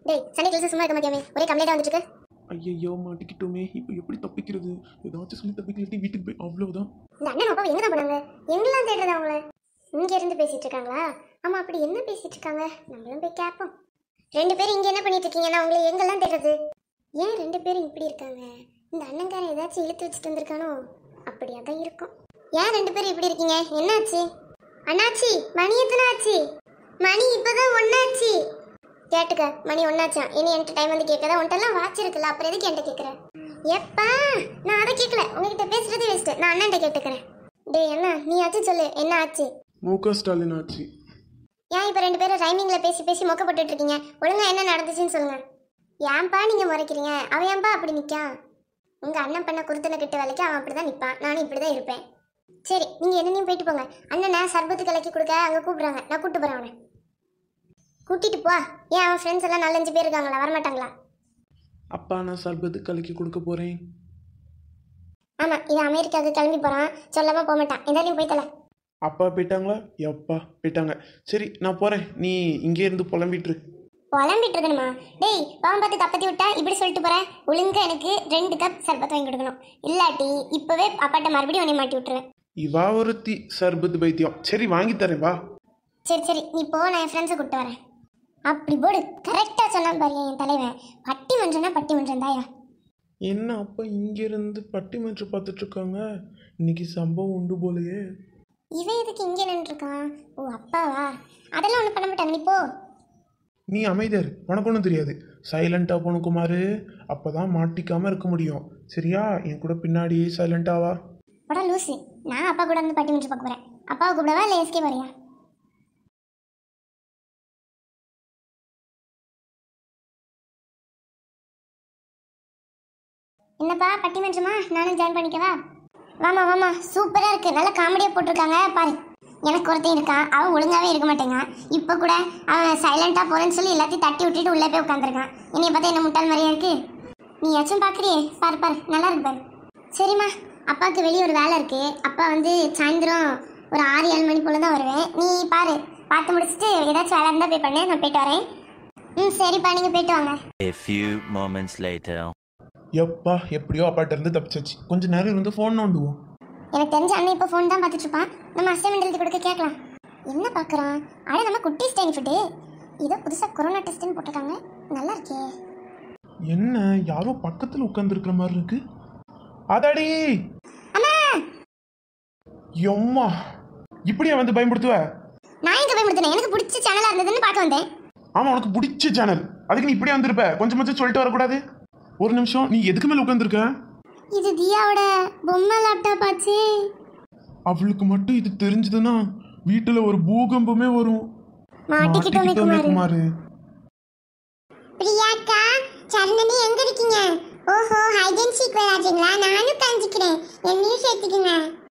டேய் Sunday class சும்மா இருக்க மாட்டியாமே ஒரே கம்ப்ளைண்ட் வந்துட்டு இருக்கு ஐயையோ மாட்டிக்கிட்டோமே இப்போ எப்படி தப்பிக்கிறது ஏதாச்சும் சொல்லி தப்பிக்கலாட்டி வீட்டுக்கு போய் அவ்வளோதான் இந்த அண்ணன் அப்பா எங்க தான் போனாங்க எங்கெல்லாம் தேடுறது அவங்கள இங்க இருந்து பேசிட்டு இருக்காங்களா ஆமா அப்படி என்ன பேசிட்டு இருக்காங்க நம்மளும் போய் கேட்போம் ரெண்டு பேரும் இங்க என்ன பண்ணிட்டு இருக்கீங்க நான் உங்களை எங்கெல்லாம் தேடுறது ஏன் ரெண்டு பேரும் இப்படி இருக்காங்க இந்த அண்ணங்காரன் ஏதாச்சும் இழுத்து வச்சுட்டு வந்திருக்கானோ அப்படியா தான் இருக்கும் ஏன் ரெண்டு பேரும் இப்படி இருக்கீங்க என்னாச்சு அண்ணாச்சி மணி எத்தனை ஆச்சு மணி இப்பதான் ஒன்னாச்சு கேட்டுக்க மணி ஒன்னாச்சான் இனி என்கிட்ட டைம் வந்து கேட்காத உன்ட்டெல்லாம் வாட்ச் இருக்குல்ல அப்புறம் எதுக்கு என்கிட்ட கேட்குற எப்பா நான் அதை கேட்கல உங்ககிட்ட பேசுறது வேஸ்ட் நான் அண்ணன்ட்ட கேட்டுக்கிறேன் டேய் என்ன நீ ஆச்சு சொல்லு என்ன ஆச்சு மு க ஸ்டாலின் ஆச்சு ஏன் இப்போ ரெண்டு பேரும் ரைமிங்ல பேசி பேசி மொக்க போட்டுட்டு இருக்கீங்க ஒழுங்கா என்ன நடந்துச்சுன்னு சொல்லுங்க ஏன்பா நீங்க முறைக்கிறீங்க அவன் ஏன்பா அப்படி நிக்கா உங்க அண்ணன் பண்ண குருத்தனை கிட்ட வேலைக்கு அவன் அப்படிதான் நிப்பான் நானும் இப்படிதான் இருப்பேன் சரி நீங்க என்னனையும் போயிட்டு போங்க அண்ணனை சர்பத்து கலக்கி கொடுக்க அங்க கூப்பிடுறாங்க நான் கூப்பிட்டு போறேன் அவனை கூட்டிட்டு போ ஏன் அவன் ஃப்ரெண்ட்ஸ் எல்லாம் நாலஞ்சு பேர் இருக்காங்களா வரமாட்டாங்களா அப்பா நான் சர்பத்து கலக்கி கொடுக்க போகிறேன் ஆமா இது அமெரிக்காவுக்கு கிளம்பி போறான் சொல்லாம போக மாட்டான் எந்தாலையும் போய் தல அப்பா போயிட்டாங்களா எப்பா போயிட்டாங்க சரி நான் போகிறேன் நீ இங்கே இருந்து புலம்பிட்டு இரு. புலம்பிட்டு இருக்கணுமா டேய் பாவம் பார்த்து கப்பத்தி விட்டா இப்படி சொல்லிட்டு போற ஒழுங்கா எனக்கு ரெண்டு கப் சர்பத் வாங்கி கொடுக்கணும் இல்லாட்டி இப்பவே அப்பாட்ட மறுபடியும் உன்னை மாட்டி விட்டுருவேன் இவா ஒருத்தி சர்பத்து பைத்தியம் சரி வாங்கி தரேன் வா சரி சரி நீ போ நான் என் ஃப்ரெண்ட்ஸை கூப்பிட்டு வரேன் அப்படி போடு கரெக்டாக சொன்னான் பாரு என் தலைவன் பட்டிமன்றம்னா பட்டிமன்றம் தாயா என்ன அப்பா இங்கேருந்து பட்டிமன்றம் பார்த்துட்டு இருக்காங்க இன்னைக்கு சம்பவம் உண்டு போலயே இவன் எதுக்கு இங்கே நின்றுருக்கான் ஓ அப்பாவா அதெல்லாம் ஒன்றும் பண்ண மாட்டாங்க நீ போ நீ அமைதியார் உனக்கு ஒன்றும் தெரியாது சைலண்டா போன குமாரு அப்பதான் மாட்டிக்காம இருக்க முடியும் சரியா என் கூட பின்னாடி சைலண்டா வா படா லூசி நான் அப்பா கூட வந்து பட்டிமன்றம் பார்க்க போகிறேன் அப்பாவை கூப்பிடவா இல்லை எஸ்கே வரையா என்னப்பா பட்டிமன்றமா நானும் ஜாயின் பண்ணிக்கவா வாமா வாமா சூப்பரா இருக்கு நல்ல காமெடியா போட்டிருக்காங்க பாரு எனக்கு ஒருத்தன் இருக்கான் அவன் ஒழுங்காவே இருக்க மாட்டேங்கான் இப்போ கூட அவன் சைலண்டா போறேன்னு சொல்லி எல்லாத்தையும் தட்டி விட்டுட்டு உள்ளே போய் உட்காந்துருக்கான் என்னைய பார்த்தா என்ன முட்டாள் மாதிரியா இருக்கு நீயாச்சும் பார்க்குறியே பாரு பாரு நல்லா இருக்கு பாரு சரிம்மா அப்பாவுக்கு வெளியே ஒரு வேலை இருக்கு அப்பா வந்து சாயந்தரம் ஒரு ஆறு ஏழு மணி போல தான் வருவேன் நீ பாரு பார்த்து முடிச்சுட்டு ஏதாச்சும் வேலை இருந்தால் போய் பண்ணு நான் போயிட்டு வரேன் ம் சரிப்பா நீங்கள் போயிட்டு வாங்க A few moments later. எப்பா எப்படியோ அப்பாட்ட இருந்து தப்பிச்சாச்சு கொஞ்ச நேரம் இருந்து ஃபோன் நோண்டுவோம் எனக்கு தெரிஞ்ச அண்ணன் இப்போ ஃபோன் தான் பார்த்துட்டு இருப்பான் நம்ம அசைன்மெண்ட் எழுதி கொடுக்க கேட்கலாம் என்ன பார்க்குறான் அட நம்ம குட்டி ஸ்டைன் ஃபுட்டு இதோ புதுசாக கொரோனா டெஸ்ட்னு போட்டிருக்காங்க நல்லா இருக்கே என்ன யாரோ பக்கத்துல உட்கார்ந்து மாதிரி இருக்கு அதாடி அம்மா எம்மா இப்படியா வந்து பயன்படுத்துவ நான் எங்கே போய் முடித்தேன் எனக்கு பிடிச்ச சேனலாக இருந்ததுன்னு பார்க்க வந்தேன் ஆமா உனக்கு பிடிச்ச சேனல் அதுக்கு நீ இப்படியே வந்திருப்ப கொஞ்சம் கொஞ்சம் சொல்லிட்டு வரக்கூடாது ஒரு நிமிஷம் நீ எதுக்கு மேல உட்காந்துருக்க இது தியாவோட பொம்மை லேப்டாப் ஆச்சு அவளுக்கு மட்டும் இது தெரிஞ்சதுன்னா வீட்டுல ஒரு பூகம்பமே வரும் மாட்டிக்கிட்டோமே மாட்டிக்கிட்டோமே குமார் குமாரு பிரியாக்கா சரணனி எங்க இருக்கீங்க ஓஹோ ஹைட் அண்ட் சீக் விளையாடுறீங்களா நானும் காஞ்சிக்கிறேன் என்னையும் சேர்த்துக்குங்க